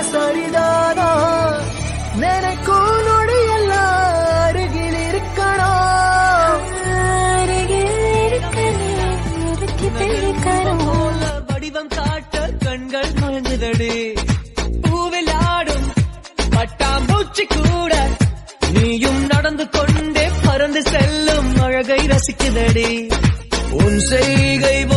சரிதானா நினைக்கும் நொடியெல்லாம் அருகில் இருக்கணும் அருகில் இருக்கனே இறுக்கி பிடிக்கணும் போல வடிவம் காட்ட கண்கள் மயங்குதடி பூவில் ஆடும் பட்டாம்பூச்சி கூட நீயும் நடந்து கொண்டே பறந்து செல்லும் அழகை ரசிக்குதடி உன் செய்கை